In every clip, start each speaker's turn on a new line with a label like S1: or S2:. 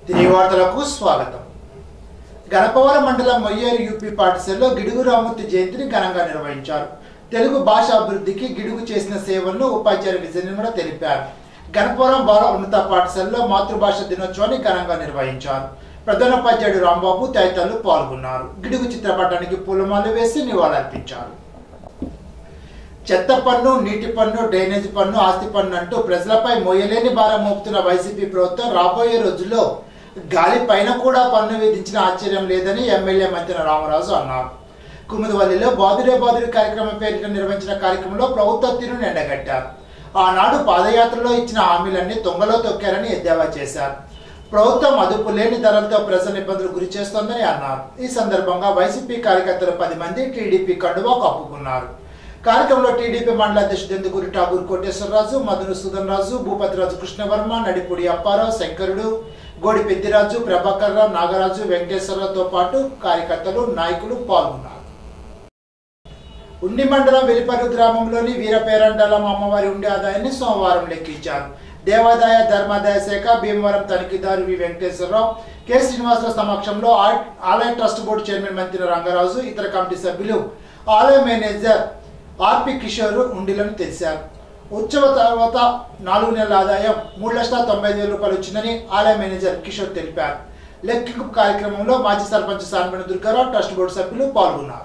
S1: తిరిగి వార్తలకు స్వాగతం గణపవరం మండలం మొయ్యేరు యూపీ పాఠశాలలో గిడుగు రామూర్తి జయంతిని ఘనంగా నిర్వహించారు తెలుగు భాష అభివృద్ధికి గిడుగు చేసిన సేవలను ఉపాధ్యాయుల విజయనిర్మల తెలిపారు గణపవరం బాల ఉన్నత పాఠశాలలో మాతృభాష దినోత్సవాన్ని ఘనంగా నిర్వహించారు ప్రధానోపాధ్యాయుడు రాంబాబు తదితరులు పాల్గొన్నారు గిడుగు చిత్రపటానికి పూలమాల వేసి నివాళులర్పించారు చెత్త పన్ను నీటి పన్ను డ్రైనేజ్ పన్ను ఆస్తి పన్ను అంటూ ప్రజలపై మోయలేని భారం మోపుతున్న వైసీపీ ప్రభుత్వం రాబోయే రోజుల్లో గాలి పైన కూడా పన్ను విధించిన ఆశ్చర్యం లేదని ఎమ్మెల్యే మంత్రి రామరాజు అన్నారు కుముదవల్లిలో బాదురే బాదురే కార్యక్రమం పేరిట నిర్వహించిన కార్యక్రమంలో ప్రభుత్వ తీరును ఎండగట్టారు ఆనాడు పాదయాత్రలో ఇచ్చిన హామీలన్నీ తొంగలో తొక్కారని ఎద్దేవా చేశారు ప్రభుత్వం అదుపు లేని ధరలతో ప్రజల ఇబ్బందులు గురి చేస్తోందని అన్నారు ఈ సందర్భంగా వైసీపీ కార్యకర్తలు పది మంది టీడీపీ కండువా కప్పుకున్నారు కార్యక్రమంలో టీడీపీ మండల అధ్యక్షుడు ఎందుకూరి ఠాగూర్ కోటేశ్వరరాజు మధును సుధన్ రాజు భూపతిరాజు కృష్ణవర్మ నడిపూడి అప్పారావు శంకరుడు గోడి పెద్దిరాజు ప్రభాకర్ రావు నాగరాజు వెంకటేశ్వరరావుతో పాటు కార్యకర్తలు నాయకులు పాల్గొన్నారు ఉండి మండలం వెలిపర్రు గ్రామంలోని వీరపేరండలం అమ్మవారి ఉండి ఆదాయాన్ని సోమవారం లెక్కించారు దేవాదాయ ధర్మాదాయ శాఖ భీమవరం తనిఖీదారు వి వెంకటేశ్వరరావు కె శ్రీనివాసరావు సమక్షంలో ఆ- ఆలయ ట్రస్ట్ బోర్డు చైర్మన్ మంత్రి రంగరాజు ఇతర కమిటీ సభ్యులు ఆలయ మేనేజర్ ఆర్పి కిషోర్ ఉండిలను తెలిసారు ఉత్సవ తర్వాత నాలుగు నెలల ఆదాయం మూడు లక్షల తొంభై ఐదు వేల రూపాయలు వచ్చిందని ఆలయ మేనేజర్ కిషోర్ తెలిపారు లెక్కింపు కార్యక్రమంలో మాజీ సర్పంచ్ సాన్మణి దుర్గారావు ట్రస్ట్ బోర్డు సభ్యులు పాల్గొన్నారు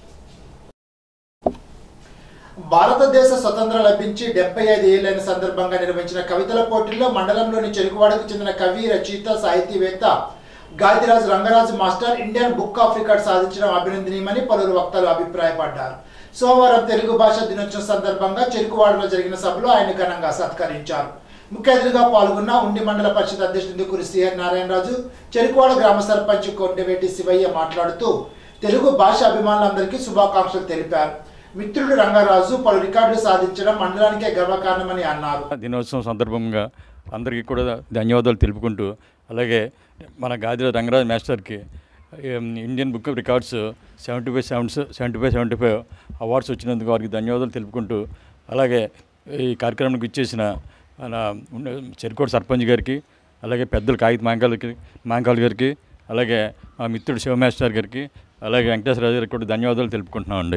S1: భారతదేశ స్వతంత్రం లభించి డెబ్బై ఐదు ఏళ్లైన సందర్భంగా నిర్వహించిన కవితల పోటీల్లో మండలంలోని చెరుకువాడకు చెందిన కవి రచయిత సాహితీవేత్త Gadiraju Rangaraju master Indian book of record సాధించడం అభినందనీయమని పలువురు వక్తలు అభిప్రాయపడ్డారు సోమవారం తెలుగు భాష దినోత్సవం సందర్భంగా చెరుకువాడలో జరిగిన సభలో ఆయన ఘనంగా సత్కరించారు ముఖ్య అతిథిగా పాల్గొన్న ఉండి మండల పరిషత్ అధ్యక్షుడు ఇందుకూరి సిఆర్ నారాయణరాజు చెరుకువాడ గ్రామ సర్పంచ్ కొండవేటి శివయ్య మాట్లాడుతూ తెలుగు భాష అభిమానులందరికీ శుభాకాంక్షలు తెలిపారు మిత్రుడు రంగరాజు పలు రికార్డులు సాధించడం మండలానికే గర్వకారణమని అన్నారు
S2: దినోత్సవం సందర్భంగా అందరికీ కూడా ధన్యవాదాలు తెలుపుకుంటూ అలాగే మన గాదిర రంగరాజ్ మాస్టర్కి ఏం, Indian book of records seventy five sevens seventy five seventy five awards వచ్చినందుకు వారికి ధన్యవాదాలు తెలుపుకుంటూ అలాగే ఈ కార్యక్రమానికి ఇచ్చేసిన మన ఉన్న చెరుకోట సర్పంచ్ గారికి అలాగే పెద్దలు కాగిత మాంకాలకి మాంకాల్ గారికి అలాగే మా మిత్రుడు శివ మాస్టర్ గారికి అలాగే వెంకటేశ్వరరావు గారికి కూడా ధన్యవాదాలు తెలుపుకుంటున్నామండి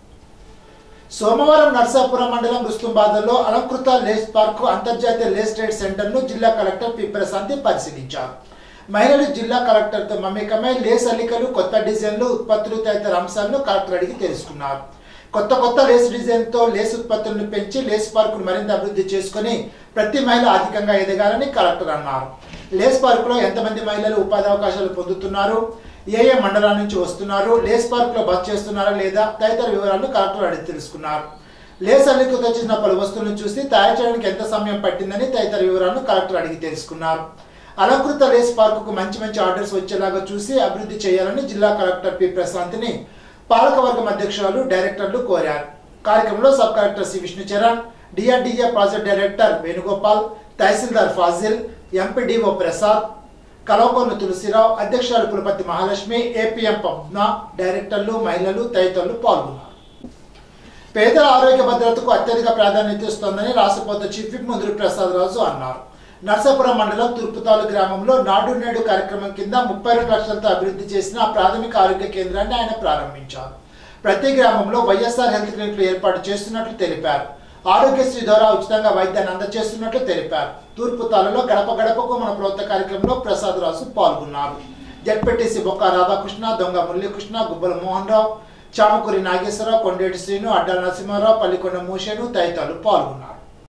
S1: సోమవారం నర్సాపురం మండలం రుస్తుంబాదలో అలంకృత లేస్ పార్క్ అంతర్జాతీయ లేస్ ట్రేడ్ సెంటర్ ను జిల్లా కలెక్టర్ పి ప్రశాంతి పరిశీలించారు మహిళలు జిల్లా కలెక్టర్ తో మమేకమై లేస్ అల్లికలు కొత్త డిజైన్లు ఉత్పత్తులు తదితర అంశాలను కలెక్టర్ అడిగి తెలుసుకున్నారు కొత్త కొత్త లేస్ డిజైన్ తో లేస్ ఉత్పత్తులను పెంచి లేస్ పార్క్ ను మరింత అభివృద్ధి చేసుకుని ప్రతి మహిళ అధికంగా ఎదగాలని కలెక్టర్ అన్నారు లేస్ పార్క్ లో ఎంతమంది మహిళలు ఉపాధి అవకాశాలు పొందుతున్నారు ఏ ఏ మండలాల నుంచి వస్తున్నారు లేస్ పార్క్ లో బస్ చేస్తున్నారా లేదా తదితర వివరాలను కలెక్టర్ అడిగి తెలుసుకున్నారు లేస్ అల్లికతో చేసిన పలు వస్తువులను చూసి తయారు చేయడానికి ఎంత సమయం పట్టిందని తదితర వివరాలను కలెక్టర్ అడిగి తెలుసుకున్నారు అలంకృత లేస్ పార్క్ కు మంచి మంచి ఆర్డర్స్ వచ్చేలాగా చూసి అభివృద్ధి చేయాలని జిల్లా కలెక్టర్ పి ప్రశాంత్ని పాలకవర్గం అధ్యక్షురాలు డైరెక్టర్లు కోరారు కార్యక్రమంలో sub collector C Vishnucharan DRDA project director Venugopal tahsildar Fazil MPDO Prasad Kalavakonda Tulasirao అధ్యక్షురాలు పులపతి మహాలక్ష్మి ఏపీఎం పద్మ డైరెక్టర్లు మహిళలు తదితరులు పాల్గొన్నారు పేదల ఆరోగ్య భద్రతకు అత్యధిక ప్రాధాన్యత ఇస్తోందని రాష్ట్రపతి చీఫ్ విప్ ముందురు ప్రసాద్ రాజు అన్నారు నర్సాపురం మండలం తూర్పుతాలు గ్రామంలో నాడు నేడు కార్యక్రమం కింద ముప్పై రెండు లక్షలతో అభివృద్ధి చేసిన ప్రాథమిక ఆరోగ్య కేంద్రాన్ని ఆయన ప్రారంభించారు ప్రతి గ్రామంలో వైఎస్ఆర్ హెల్త్ క్లినిక్లు ఏర్పాటు చేస్తున్నట్లు తెలిపారు ఆరోగ్యశ్రీ ద్వారా ఉచితంగా వైద్యాన్ని అందజేస్తున్నట్లు తెలిపారు తూర్పుతాలలో గడప గడపకు మన ప్రభుత్వ కార్యక్రమంలో ప్రసాద్ రాజు పాల్గొన్నారు జడ్పీటీసీ బొక్క రాధాకృష్ణ దొంగ మురళీకృష్ణ గుబ్బల మోహన్ రావు చామకూరి నాగేశ్వరరావు కొండేటి శ్రీను అడ్డాల నరసింహారావు పల్లికొండ మూషేను తదితరులు పాల్గొన్నారు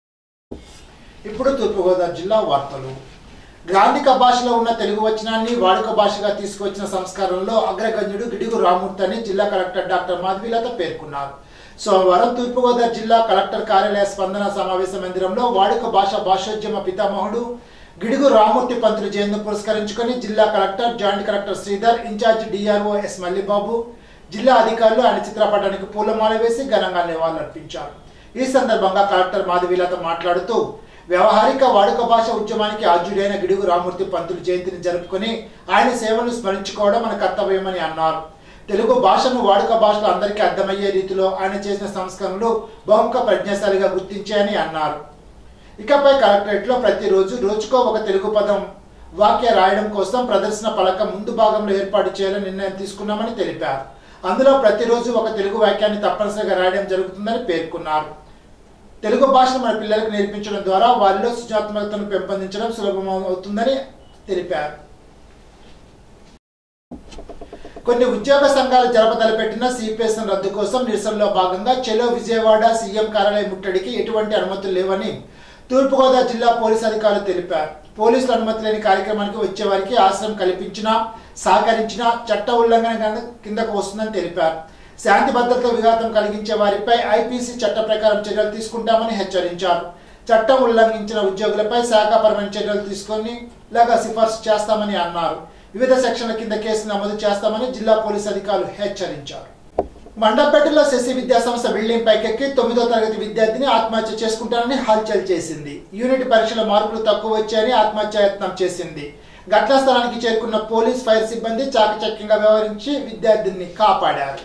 S1: ఇప్పుడు తూర్పుగోదావరి జిల్లా వార్తలు గ్రాంధిక భాషలో ఉన్న తెలుగు వచనాన్ని వాడుక భాషగా తీసుకొచ్చిన సంస్కారంలో అగ్రగణ్యుడు గిడుగు రామూర్తి అని జిల్లా కలెక్టర్ డాక్టర్ మాధవీలత పేర్కొన్నారు సోమవారం తూర్పుగోదావరి జిల్లా కలెక్టర్ కార్యాలయ స్పందన సమావేశ మందిరంలో వాడుక భాష భాషోద్యమ పితామహుడు గిడుగు రామూర్తి పంతులు జయంతిని పురస్కరించుకొని జిల్లా collector joint collector Sridhar incharge DRO S Mallibabu జిల్లా అధికారులు ఆయన చిత్రపటానికి పూలమాల వేసి ఘనంగా నివాళులర్పించారు ఈ సందర్భంగా కలెక్టర్ మాధవీలత మాట్లాడుతూ వ్యవహారిక వాడుక భాష ఉద్యమానికి ఆద్యుడైన గిడుగు రామూర్తి పంతులు జయంతిని జరుపుకొని ఆయన సేవలను స్మరించుకోవడం మన కర్తవ్యమని అన్నారు తెలుగు భాషను వాడుక భాషలో అందరికీ అర్థమయ్యే రీతిలో ఆయన చేసిన సంస్కరణలు బహుముఖ ప్రజ్ఞాశాలిగా గుర్తించాయని అన్నారు ఇకపై కలెక్టరేట్ లో ప్రతిరోజు రోజుకో ఒక తెలుగు పదం వాక్య రాయడం కోసం ప్రదర్శన పలకం ముందు భాగంలో ఏర్పాటు చేయాలని నిర్ణయం తీసుకున్నామని తెలిపారు అందులో ప్రతిరోజు ఒక తెలుగు వాక్యాన్ని తప్పనిసరిగా రాయడం జరుగుతుందని పేర్కొన్నారు తెలుగు భాషను మన పిల్లలకు నేర్పించడం ద్వారా వారిలో సృజనాత్మకతను పెంపొందించడం సులభం అవుతుందని తెలిపారు కొన్ని ఉద్యోగ సంఘాలు జరపదలపెట్టిన సిపిఎస్ రద్దు కోసం నిరసనలో భాగంగా చెలో విజయవాడ సీఎం కార్యాలయం ముట్టడికి ఎటువంటి అనుమతులు లేవని తూర్పుగోదావరి జిల్లా పోలీసు అధికారులు తెలిపారు పోలీసుల అనుమతి లేని కార్యక్రమానికి వచ్చే వారికి ఆశ్రయం కల్పించినా సహకరించినా చట్ట ఉల్లంఘన కిందకు వస్తుందని తెలిపారు శాంతి భద్రతల విఘాతం కలిగించే వారిపై ఐపీసీ చట్ట ప్రకారం చర్యలు తీసుకుంటామని హెచ్చరించారు చట్టం ఉల్లంఘించిన ఉద్యోగులపై శాఖాపరమైన చర్యలు తీసుకొని లాగా సిఫార్సు చేస్తామని అన్నారు వివిధ సెక్షన్ల కింద కేసు నమోదు చేస్తామని జిల్లా పోలీసు అధికారులు హెచ్చరించారు మండపేటలో శశి విద్యా సంస్థ బిల్డింగ్ పైకెక్కి తొమ్మిదో తరగతి విద్యార్థిని ఆత్మహత్య చేసుకుంటానని హల్చల్ చేసింది యూనిట్ పరీక్షల మార్కులు తక్కువ వచ్చాయని ఆత్మహత్యాయత్నం చేసింది ఘటనా స్థలానికి చేరుకున్న పోలీస్ ఫైర్ సిబ్బంది చాకచక్యంగా వ్యవహరించి విద్యార్థిని కాపాడారు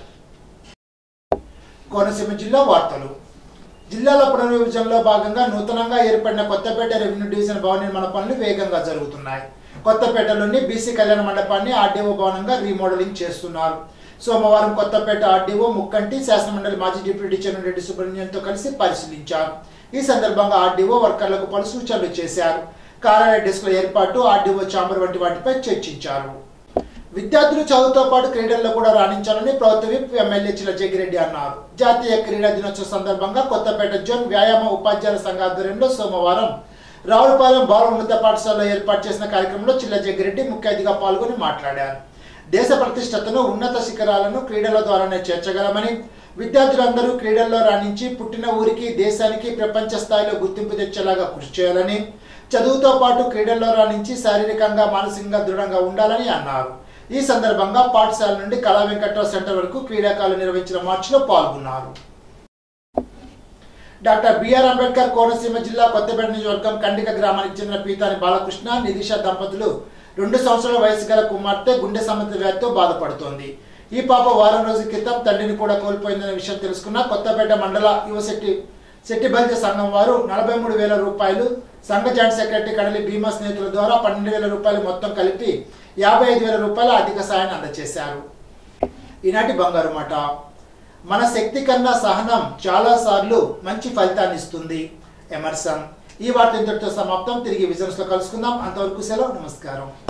S1: కోనసీమ జిల్లా వార్తలు జిల్లాల పునర్విభజనలో భాగంగా నూతనంగా ఏర్పడిన కొత్తపేట రెవెన్యూ డివిజన్ భవన నిర్మాణ పనులు వేగంగా జరుగుతున్నాయి కొత్తపేటలోని బీసీ కళ్యాణ మండపాన్ని ఆర్డీఓ భవనంగా రీమోడలింగ్ చేస్తున్నారు సోమవారం కొత్తపేట ఆర్డీఓ ముక్కంటి శాసనమండలి మాజీ డిప్యూటీ చైర్మన్ రెడ్డి సుబ్రహ్మణ్యంతో కలిసి పరిశీలించారు ఈ సందర్భంగా ఆర్డీఓ వర్కర్లకు పలు సూచనలు చేశారు కార్యాలయ డెస్క్ల ఏర్పాటు ఆర్డీఓ చాంబర్ వంటి వాటిపై చర్చించారు విద్యార్థులు చదువుతో పాటు క్రీడల్లో కూడా రాణించాలని ప్రభుత్వ విప్ ఎమ్మెల్యే చిల జగిరెడ్డి అన్నారు జాతీయ క్రీడా దినోత్సవ సందర్భంగా కొత్తపేట జోన్ వ్యాయామ ఉపాధ్యాయుల సంఘ ఆధ్వర్యంలో సోమవారం రావులపాలెం బాల ఉన్నత పాఠశాలలో ఏర్పాటు చేసిన కార్యక్రమంలో చిల్ల జగ్గిరెడ్డి ముఖ్య అతిథిగా పాల్గొని మాట్లాడారు దేశ ప్రతిష్టతను ఉన్నత శిఖరాలను క్రీడల ద్వారానే చేర్చగలమని విద్యార్థులందరూ క్రీడల్లో రాణించి పుట్టిన ఊరికి దేశానికి ప్రపంచ స్థాయిలో గుర్తింపు తెచ్చేలాగా కృషి చేయాలని చదువుతో పాటు క్రీడల్లో రాణించి శారీరకంగా మానసికంగా దృఢంగా ఉండాలని అన్నారు ఈ సందర్భంగా పాఠశాల నుండి కళా వెంకట్రావు సెంటర్ వరకు క్రీడాకారులు నిర్వహించిన మార్చిలో పాల్గొన్నారు డాక్టర్ బిఆర్ అంబేద్కర్ కోనసీమ జిల్లా కొత్తపేట నియోజకవర్గం కండిక గ్రామానికి చెందిన పీతాని బాలకృష్ణ నిరీష దంపతులు రెండు సంవత్సరాల వయసు గల కుమార్తె గుండె సంబంధిత వ్యాధితో బాధపడుతోంది ఈ పాప వారం రోజుల క్రితం తండ్రిని కూడా కోల్పోయిందనే విషయం తెలుసుకున్న కొత్తపేట మండల యువశెట్టి శెట్టిబల్జ సంఘం వారు నలభై మూడు వేల రూపాయలు సంఘ జాయింట్ సెక్రటరీ కడలి భీమా స్నేహితుల ద్వారా పన్నెండు వేల రూపాయలు మొత్తం కలిపి యాభై ఐదు వేల రూపాయల ఆర్థిక సాయాన్ని అందజేశారు ఈనాటి బంగారు మాట మన శక్తి కన్నా సహనం చాలా సార్లు మంచి ఫలితాన్ని ఇస్తుంది ఎమర్సన్ ఈ వార్త ఇంతటితో సమాప్తం తిరిగి విజన్స్ లో కలుసుకుందాం అంతవరకు సెలవు నమస్కారం